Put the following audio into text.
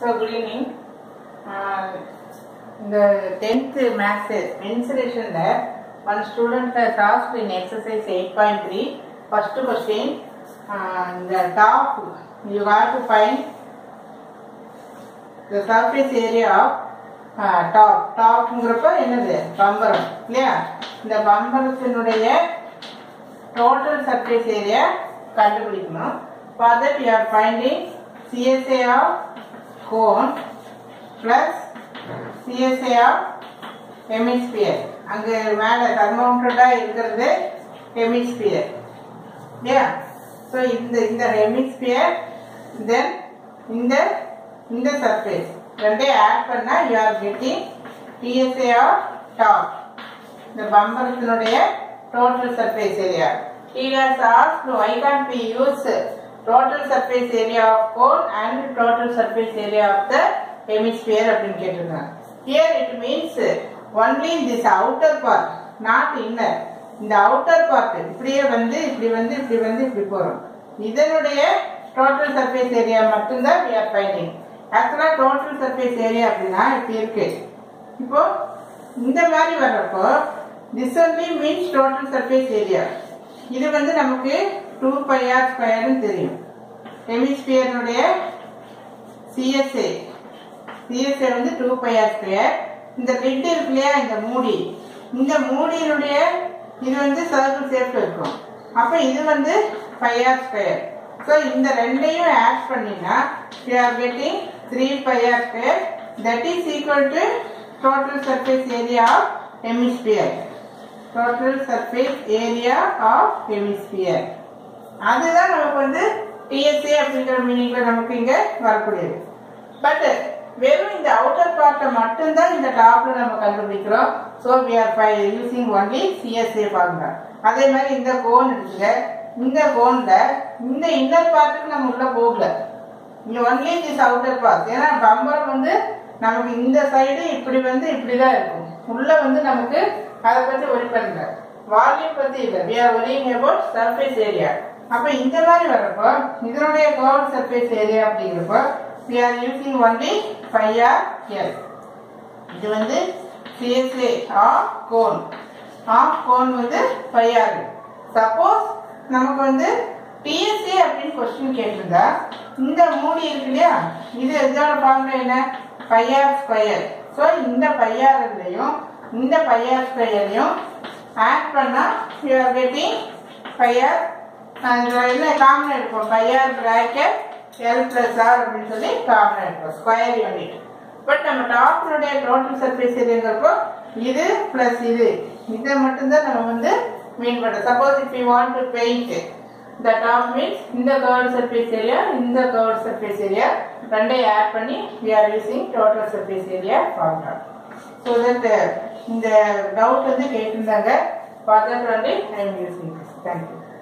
So good evening இந்த tenth maths மென்சுரேஷனில் one student task in exercise eight point three first question இந்த top you have to find the surface area of top டாப்ங்கிறப்ப என்னது பம்பரம் இல்லையா இந்த பம்பரத்தினுடைய டோட்டல் சர்ஃபேஸ் ஏரியா கண்டுபிடிக்கணும் for that you are finding CSA of cone plus CSA of hemisphere அங்கே மேலே தர்மோமீட்டர்டாக இருக்கிறது ஹெமிஸ்பியர் இல்லையா ஸோ இந்த இந்த ஹெமிஸ்பியர் தென் இந்த இந்த சர்ஃபேஸ் ரெண்டையும் ஆட் பண்ணால் you are getting TSA of top இந்த பம்பரத்தினுடைய total surface area. He has asked why can't we use total surface area of cone and total surface area of the hemisphere அப்படின்னு கேட்டிருக்காங்க here it means only this outer part not inner இந்த outer part இப்படியே வந்து இப்படி வந்து இப்படி வந்து இப்படி போறோம் இதனுடைய டோட்டல் சர்ஃபேஸ் ஏரியா மட்டும்தான் we are finding ஆக்சுவலா டோட்டல் சர்ஃபேஸ் ஏரியா அப்படின்னா இப்படி இருக்கு இப்போ இந்த மாதிரி வர்றப்போ this only means total surface area இது வந்து நமக்கு 2 pi r ஸ்கொயர்னு தெரியும் ஹெமிஸ்பியருடைய சிஎஸ்ஏ சிஎஸ்ஏ வந்து 2 pi r ஸ்கொயர் இந்த லிட் இருக்கு இல்லையா இந்த மூடி இந்த மூடியினுடைய இது வந்து சர்க்கிள் ஷேப்ல இருக்கும் அப்ப இது வந்து pi r ஸ்கொயர் ஸோ இந்த ரெண்டையும் ஆட் பண்ணினா you are getting three pi r square that is equal to total surface area of hemisphere total surface area of hemisphere அதுதான் நமக்கு வந்து டிஎஸ்ஏ அப்படிங்கிற மீனிங்ல நமக்கு இங்க வரக்கூடியது பட் வெறும் இந்த அவுட்டர் பார்ட்டை மட்டும்தான் இந்த டாப்ல நம்ம கண்டுபிடிக்கிறோம் so we are by using only CSA பாருங்க அதே மாதிரி இந்த கோன் எடுத்துக்க இந்த கோன்ல இந்த இன்னர் பார்ட்டுக்கு நம்ம உள்ள போகல இங்க ஒன்லி திஸ் அவுட்டர் பார்ட் ஏன்னா பம்பர் வந்து நமக்கு இந்த சைடு இப்படி வந்து இப்படிதான் இருக்கும் உள்ள வந்து நமக்கு அதை பத்தி ஒரி பண்ணுங்க வால்யூம் பத்தி இல்ல we are worrying about surface area அப்ப இந்த மாதிரி வரப்போ இதனுடைய கவர் சர்ஃபேஸ் ஏரியா அப்படிங்கிறப்போ we are using only five r l இது வந்து CSA of cone of cone வந்து ஃபைவ் ஆர் சப்போஸ் நமக்கு வந்து டிஎஸ்ஏ அப்படின்னு கொஸ்டின் கேட்டிருந்தா இந்த மூடி இருக்கு இல்லையா இது எதோட ஃபார்முலா என்ன ஃபைவ் ஆர் ஸ்கொயர் ஸோ இந்த பையாரிலையும் இந்த பையார் ஸ்கொயரையும் ஆட் பண்ணால் யூ ஆர் கெட்டிங் பையார் என்ன காமன் எடுப்போம் pi r bracket l plus r அப்படின்னு சொல்லி காமன் எடுப்போம் ஸ்கொயர் யூனிட் பட் நம்ம டாப்னுடைய டோட்டல் சர்ஃபேஸ் ஏரியாங்கிறப்போ இது பிளஸ் இது இதை மட்டும்தான் நம்ம வந்து மீன் பண்ணுறோம் suppose if you want to paint இந்த டாப் மீன்ஸ் இந்த கவர்ட் சர்ஃபேஸ் ஏரியா இந்த கவர்ட் சர்ஃபேஸ் ஏரியா ரெண்டையும் ஆட் பண்ணி we are using total surface area formula so that இந்த டவுட் வந்து கேட்டிருந்தாங்க for that only I am using thank you